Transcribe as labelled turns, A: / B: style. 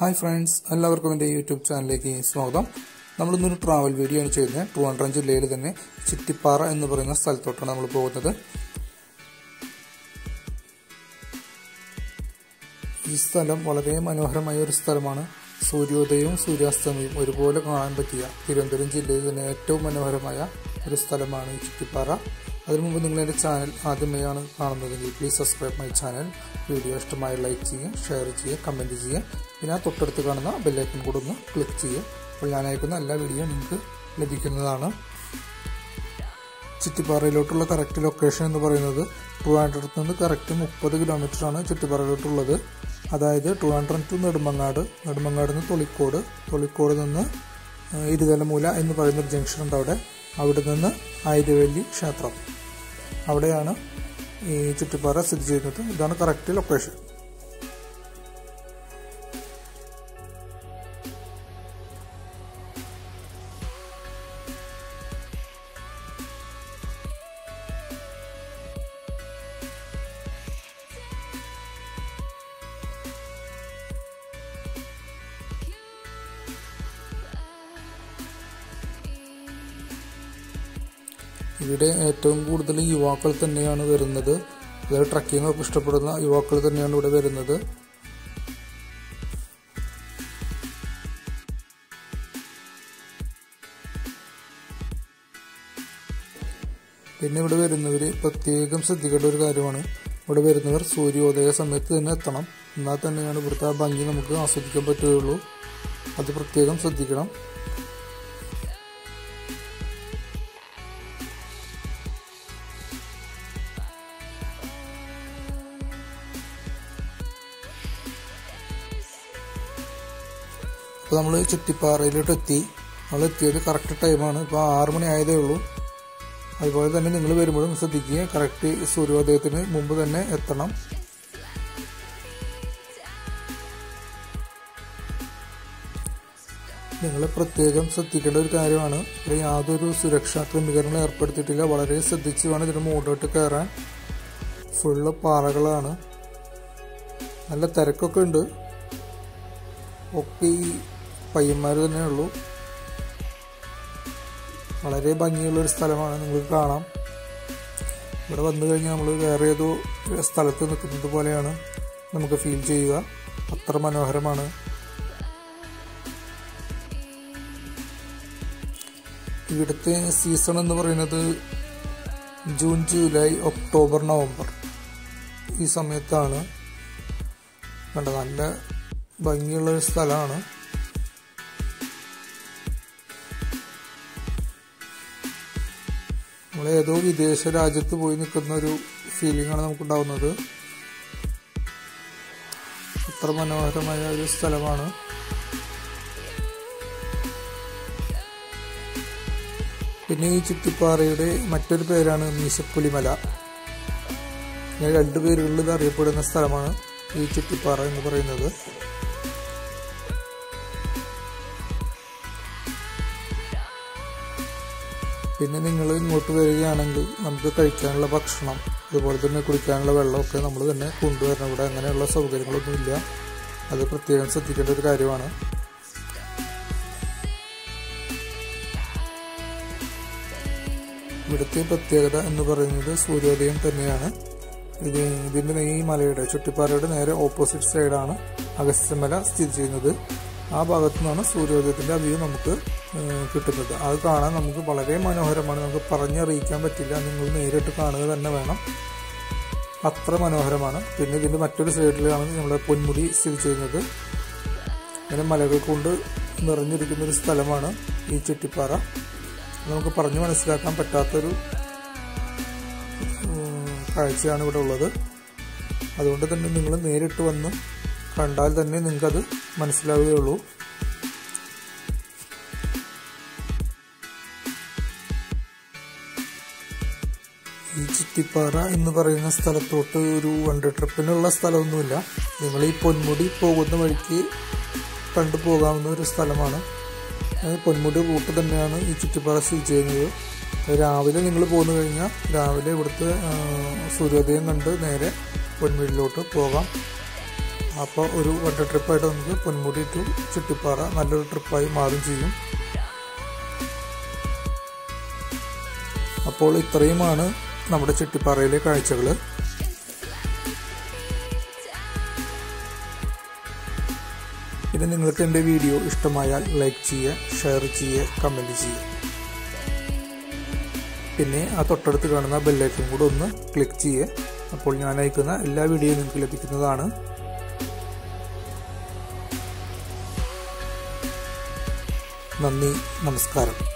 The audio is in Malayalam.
A: ഹായ് ഫ്രണ്ട്സ് എല്ലാവർക്കും എൻ്റെ യൂട്യൂബ് ചാനലിലേക്ക് സ്വാഗതം നമ്മളിന്നൊരു ട്രാവൽ വീഡിയോ ആണ് ചെയ്യുന്നത് ട്രിവാൻഡ്രം ജില്ലയിൽ തന്നെ ചിറ്റിപ്പാറ എന്ന് പറയുന്ന സ്ഥലത്തോട്ടാണ് നമ്മൾ പോകുന്നത് ഈ സ്ഥലം വളരെ മനോഹരമായ ഒരു സ്ഥലമാണ് സൂര്യോദയവും സൂര്യാസ്തമയവും ഒരുപോലെ കാണാൻ പറ്റിയ തിരുവനന്തപുരം ജില്ലയിൽ തന്നെ ഏറ്റവും മനോഹരമായ ഒരു സ്ഥലമാണ് ഈ ചിറ്റിപ്പാറ അതിനു മുമ്പ് നിങ്ങൾ എൻ്റെ ചാനൽ ആദ്യമായാണ് കാണുന്നതെങ്കിൽ please subscribe my channel video ഇഷ്ടമായി ലൈക്ക് ചെയ്യുക ഷെയർ ചെയ്യുക കമൻറ്റ് ചെയ്യുക പിന്നെ ആ തൊട്ടടുത്ത് കാണുന്ന ബെല്ലൈക്കൺ കൂടെ ഒന്ന് ക്ലിക്ക് ചെയ്യുക അപ്പോൾ ഞാൻ അയക്കുന്ന എല്ലാ വീഡിയോ നിങ്ങൾക്ക് ലഭിക്കുന്നതാണ് ചുറ്റിപ്പാറയിലോട്ടുള്ള കറക്റ്റ് ലൊക്കേഷൻ എന്ന് പറയുന്നത് ട്രിവാൻഡ്രത്ത് നിന്ന് കറക്റ്റ് മുപ്പത് കിലോമീറ്ററാണ് ചുറ്റിപ്പാറയിലോട്ടുള്ളത് അതായത് ട്രിവാൻഡ്രം ടു നെടുമങ്ങാട് നെടുമങ്ങാട് നിന്ന് തൊളിക്കോട് തൊളിക്കോട് നിന്ന് ഇരുതലമൂല എന്ന് പറയുന്ന ഒരു ജംഗ്ഷൻ ഉണ്ട് അവിടെ അവിടെ നിന്ന് ആയിരവല്ലി ക്ഷേത്രം അവിടെയാണ് ഈ ചുറ്റിപ്പാറ സ്ഥിതി ചെയ്യുന്നത് ഇതാണ് കറക്റ്റ് ലൊക്കേഷൻ ഇവിടെ ഏറ്റവും കൂടുതൽ യുവാക്കൾ തന്നെയാണ് വരുന്നത് അതായത് ട്രക്കിംഗ് ഒക്കെ ഇഷ്ടപ്പെടുന്ന യുവാക്കൾ തന്നെയാണ് ഇവിടെ വരുന്നത് പിന്നെ ഇവിടെ വരുന്നവർ പ്രത്യേകം ശ്രദ്ധിക്കേണ്ട ഒരു കാര്യമാണ് ഇവിടെ വരുന്നവർ സൂര്യോദയ സമയത്ത് തന്നെ എത്തണം എന്നാൽ തന്നെയാണ് ഇവിടുത്തെ ആ ഭംഗി നമുക്ക് ആസ്വദിക്കാൻ പറ്റുകയുള്ളൂ അത് പ്രത്യേകം ശ്രദ്ധിക്കണം അപ്പോൾ നമ്മൾ ചുറ്റിപ്പാറയിലോട്ട് എത്തി നമ്മൾ എത്തിയത് കറക്റ്റ് ടൈമാണ് ഇപ്പോൾ ആറ് മണി ആയതേ ഉള്ളൂ അതുപോലെ തന്നെ നിങ്ങൾ വരുമ്പോഴും ശ്രദ്ധിക്കുക കറക്റ്റ് സൂര്യോദയത്തിന് മുമ്പ് തന്നെ എത്തണം നിങ്ങൾ പ്രത്യേകം ശ്രദ്ധിക്കേണ്ട ഒരു കാര്യമാണ് ഇവിടെ യാതൊരു സുരക്ഷാ ക്രമീകരണങ്ങൾ ഏർപ്പെടുത്തിയിട്ടില്ല വളരെ ശ്രദ്ധിച്ച് വേണം ഇതിന് മുകളിലോട്ട് കയറാൻ ഫുള്ള് പാറകളാണ് നല്ല തിരക്കൊക്കെ ഉണ്ട് ഒക്കെ ഈ പയ്യന്മാർ തന്നെയുള്ളൂ വളരെ ഭംഗിയുള്ളൊരു സ്ഥലമാണ് നിങ്ങൾക്ക് കാണാം ഇവിടെ വന്നു കഴിഞ്ഞാൽ നമ്മൾ വേറെ ഏതോ സ്ഥലത്ത് നിൽക്കുന്നത് പോലെയാണ് നമുക്ക് ഫീൽ ചെയ്യുക അത്ര മനോഹരമാണ് ഇവിടുത്തെ സീസൺ എന്ന് പറയുന്നത് ജൂൺ ജൂലൈ ഒക്ടോബർ നവംബർ ഈ സമയത്താണ് കണ്ട നല്ല ഭംഗിയുള്ള ഒരു സ്ഥലമാണ് നമ്മൾ ഏതോ വിദേശ രാജ്യത്ത് പോയി നിൽക്കുന്ന ഒരു ഫീലിംഗ് ആണ് നമുക്ക് ഉണ്ടാവുന്നത് അത്ര മനോഹരമായ ഒരു സ്ഥലമാണ് പിന്നെ ഈ ചുറ്റിപ്പാറയുടെ മറ്റൊരു പേരാണ് മീശപ്പുലിമല ഇങ്ങനെ രണ്ട് പേരുകളിൽ ഇത് അറിയപ്പെടുന്ന സ്ഥലമാണ് ഈ ചുറ്റിപ്പാറ എന്ന് പറയുന്നത് പിന്നെ നിങ്ങൾ ഇങ്ങോട്ട് വരികയാണെങ്കിൽ നമുക്ക് കഴിക്കാനുള്ള ഭക്ഷണം അതുപോലെ തന്നെ കുടിക്കാനുള്ള വെള്ളമൊക്കെ നമ്മൾ തന്നെ കൊണ്ടുവരണം ഇവിടെ അങ്ങനെയുള്ള സൗകര്യങ്ങളൊന്നുമില്ല അത് പ്രത്യേകം ശ്രദ്ധിക്കേണ്ട ഒരു കാര്യമാണ് ഇവിടുത്തെ പ്രത്യേകത എന്ന് പറയുന്നത് സൂര്യോദയം തന്നെയാണ് ഇത് ഇതിൻ്റെ ഈ മലയുടെ ചുറ്റിപ്പാറയുടെ നേരെ ഓപ്പോസിറ്റ് സൈഡാണ് അഗസ്ത്യമല സ്ഥിതി ചെയ്യുന്നത് ആ ഭാഗത്തു നിന്നാണ് സൂര്യോദയത്തിൻ്റെ വ്യൂ നമുക്ക് കിട്ടുന്നത് അത് കാണാൻ നമുക്ക് വളരെ മനോഹരമാണ് നമുക്ക് പറഞ്ഞറിയിക്കാൻ പറ്റില്ല നിങ്ങൾ നേരിട്ട് കാണുക തന്നെ വേണം അത്ര മനോഹരമാണ് പിന്നെ ഇതിൻ്റെ മറ്റൊരു സൈഡിലാണ് നമ്മുടെ പൊന്മുടി സ്ഥിതി ചെയ്യുന്നത് ഇങ്ങനെ മലകൾ കൊണ്ട് നിറഞ്ഞിരിക്കുന്ന ഒരു സ്ഥലമാണ് ഈ ചുറ്റിപ്പാറ നമുക്ക് പറഞ്ഞു മനസ്സിലാക്കാൻ പറ്റാത്തൊരു കാഴ്ചയാണ് ഇവിടെ ഉള്ളത് അതുകൊണ്ട് തന്നെ നിങ്ങൾ നേരിട്ട് വന്ന് കണ്ടാൽ തന്നെ നിങ്ങൾക്കത് മനസ്സിലാവുകയുള്ളൂ ഈ ചുറ്റിപ്പാറ എന്ന് പറയുന്ന സ്ഥലത്തോട്ട് ഒരു വൺ ഡേ ട്രിപ്പിനുള്ള സ്ഥലമൊന്നുമില്ല നിങ്ങൾ ഈ പൊന്മുടി പോകുന്ന വഴിക്ക് കണ്ടു പോകാവുന്ന ഒരു സ്ഥലമാണ് പൊന്മുടി റൂട്ട് തന്നെയാണ് ഈ ചുറ്റിപ്പാറ സ്ഥിതി ചെയ്യുന്നത് രാവിലെ നിങ്ങൾ പോന്നു കഴിഞ്ഞാൽ രാവിലെ ഇവിടുത്തെ സൂര്യോദയം കണ്ട് നേരെ പൊന്മുടിയിലോട്ട് പോകാം അപ്പോൾ ഒരു വൺ ഡേ ട്രിപ്പായിട്ട് നമുക്ക് പൊന്മുടി ടു ചുട്ടിപ്പാറ നല്ലൊരു ട്രിപ്പായി മാറും ചെയ്യും അപ്പോൾ ഇത്രയുമാണ് നമ്മുടെ ചുട്ടിപ്പാറയിലെ കാഴ്ചകൾ പിന്നെ നിങ്ങൾക്ക് എൻ്റെ വീഡിയോ ഇഷ്ടമായാൽ ലൈക്ക് ചെയ്യുക ഷെയർ ചെയ്യുക കമൻറ്റ് ചെയ്യുക പിന്നെ ആ തൊട്ടടുത്ത് കാണുന്ന ബെല്ലൈക്കൺ കൂടെ ഒന്ന് ക്ലിക്ക് ചെയ്യുക അപ്പോൾ ഞാൻ അയക്കുന്ന എല്ലാ വീഡിയോയും നിങ്ങൾക്ക് ലഭിക്കുന്നതാണ് നന്ദി നമസ്കാരം